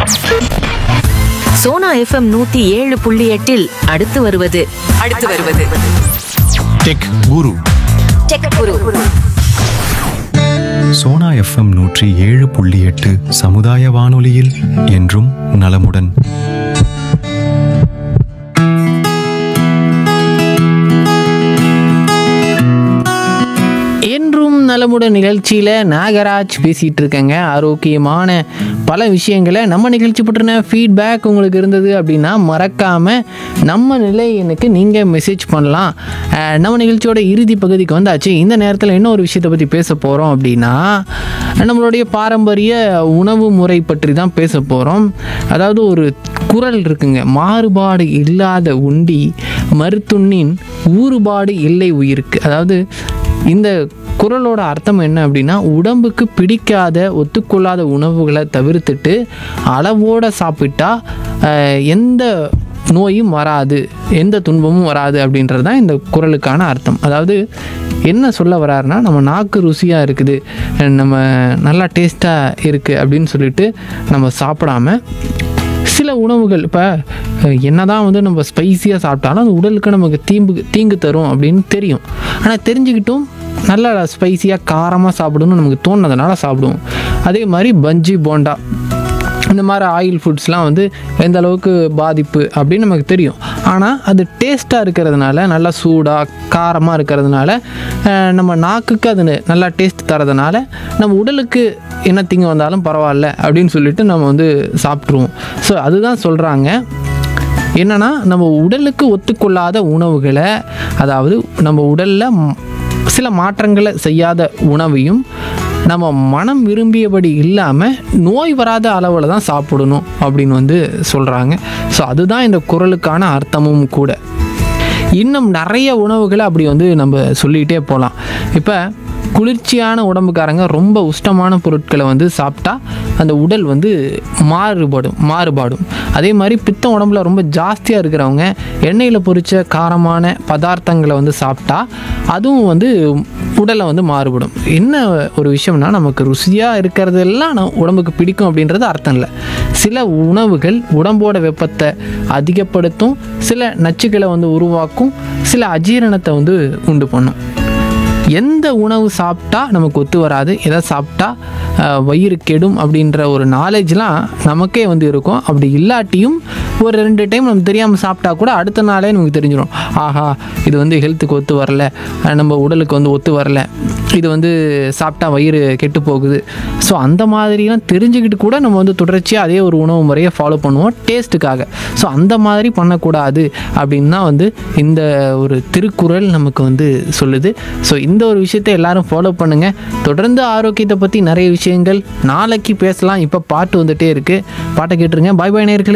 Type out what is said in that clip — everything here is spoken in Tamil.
சோனா எஃப்எம் நூத்தி ஏழு புள்ளி எட்டில் அடுத்து வருவது அடுத்து வருவது tech guru tech guru Sona FM நூற்றி ஏழு புள்ளி எட்டு சமுதாய வானொலியில் என்றும் நலமுடன் என்றும் நலமுடன் நிகழ்ச்சியில் நாகராஜ் பேசிகிட்டு இருக்கேங்க ஆரோக்கியமான பல விஷயங்களை நம்ம நிகழ்ச்சி பற்றின ஃபீட்பேக் உங்களுக்கு இருந்தது அப்படின்னா மறக்காமல் நம்ம நிலையனுக்கு நீங்கள் மெசேஜ் பண்ணலாம் அஹ் நம்ம நிகழ்ச்சியோட இறுதி பகுதிக்கு வந்தாச்சு இந்த நேரத்தில் என்ன ஒரு விஷயத்தை பற்றி பேச போகிறோம் அப்படின்னா நம்மளுடைய பாரம்பரிய உணவு முறை பற்றி தான் பேச போகிறோம் அதாவது ஒரு குரல் இருக்குங்க மாறுபாடு இல்லாத உண்டி மருத்துண்ணின் ஊறுபாடு இல்லை உயிருக்கு அதாவது இந்த குரலோட அர்த்தம் என்ன அப்படின்னா உடம்புக்கு பிடிக்காத ஒத்துக்கொள்ளாத உணவுகளை தவிர்த்துட்டு அளவோட சாப்பிட்டா அஹ், எந்த நோயும் வராது எந்த துன்பமும் வராது அப்படின்றது தான் இந்த குரலுக்கான அர்த்தம் அதாவது என்ன சொல்ல வராருன்னா நம்ம நாக்கு ருசியாக இருக்குது நம்ம நல்லா டேஸ்ட்டாக இருக்குது அப்படின்னு சொல்லிட்டு நம்ம சாப்பிடாம சில உணவுகள் இப்போ என்னதான் வந்து நம்ம ஸ்பைசியாக சாப்பிட்டாலும் அது உடலுக்கு நமக்கு தீம்பு தீங்கு தரும் அப்படின்னு தெரியும் ஆனால் தெரிஞ்சுக்கிட்டும் நல்லா ஸ்பைசியாக காரமாக சாப்பிடணும்னு நமக்கு தோணுனதுனால சாப்பிடுவோம் அதே மாதிரி பஞ்சி போண்டா இந்த மாதிரி ஆயில் ஃபுட்ஸ்லாம் வந்து எந்த அளவுக்கு பாதிப்பு அப்படின்னு நமக்கு தெரியும் ஆனால் அது டேஸ்ட்டாக இருக்கிறதுனால நல்லா சூடாக காரமாக இருக்கிறதுனால அஹ், நம்ம நாக்குக்கு அது நல்லா டேஸ்ட் தரதுனால நம்ம உடலுக்கு என்ன தீங்கு வந்தாலும் பரவாயில்ல அப்படின்னு சொல்லிட்டு நம்ம வந்து சாப்பிட்ருவோம் ஸோ அதுதான் சொல்கிறாங்க என்னன்னா நம்ம உடலுக்கு ஒத்துக்கொள்ளாத உணவுகளை அதாவது நம்ம உடலில் சில மாற்றங்களை செய்யாத உணவையும் நம்ம மனம் விரும்பியபடி இல்லாமல் நோய் வராத அளவில் தான் சாப்பிடணும் அப்படின்னு வந்து சொல்கிறாங்க ஸோ அதுதான் இந்த குரலுக்கான அர்த்தமும் கூட இன்னும் நிறைய உணவுகளை அப்படி வந்து நம்ம சொல்லிகிட்டே போகலாம் இப்போ குளிர்ச்சியான உடம்புக்காரங்க ரொம்ப உஷ்டமான பொருட்களை வந்து சாப்பிட்டா அந்த உடல் வந்து மாறுபடும் மாறுபாடும் அதே மாதிரி பித்தம் உடம்புல ரொம்ப ஜாஸ்தியாக இருக்கிறவங்க எண்ணெயில் பொரிச்ச காரமான பதார்த்தங்களை வந்து சாப்பிட்டா அதுவும் வந்து உடலை வந்து மாறுபடும் என்ன ஒரு விஷயம்னா நமக்கு ருசியாக இருக்கிறதெல்லாம் நம்ம உடம்புக்கு பிடிக்கும் அப்படின்றது அர்த்தம் இல்லை சில உணவுகள் உடம்போட வெப்பத்தை அதிகப்படுத்தும் சில நச்சுக்களை வந்து உருவாக்கும் சில அஜீரணத்தை வந்து உண்டு பண்ணும் எந்த உணவு சாப்பிட்டா நமக்கு ஒத்து வராது எதை சாப்பிட்டா அஹ், வயிறு கெடும் அப்படின்ற ஒரு நாலேஜ்லாம் நமக்கே வந்து இருக்கும் அப்படி இல்லாட்டியும் ஒரு ரெண்டு டைம் நம்ம தெரியாமல் சாப்பிட்டா கூட அடுத்த நாளே நமக்கு தெரிஞ்சிடும் ஆஹா இது வந்து ஹெல்த்துக்கு ஒத்து வரல அஹ், நம்ம உடலுக்கு வந்து ஒத்து வரல இது வந்து சாப்பிட்டா வயிறு கெட்டு போகுது ஸோ அந்த மாதிரிலாம் தெரிஞ்சுக்கிட்டு கூட நம்ம வந்து தொடர்ச்சியாக அதே ஒரு உணவு முறையை ஃபாலோ பண்ணுவோம் டேஸ்ட்டுக்காக ஸோ அந்த மாதிரி பண்ணக்கூடாது அப்படின்னு தான் வந்து இந்த ஒரு திருக்குறள் நமக்கு வந்து சொல்லுது ஸோ இந்த ஒரு விஷயத்தை எல்லாரும் ஃபாலோ பண்ணுங்கள் தொடர்ந்து ஆரோக்கியத்தை பற்றி நிறைய விஷயங்கள் நாளைக்கு பேசலாம் இப்போ பாட்டு வந்துட்டே இருக்குது பாட்டை கேட்டுருங்க பாய் பாய் நேயர்களே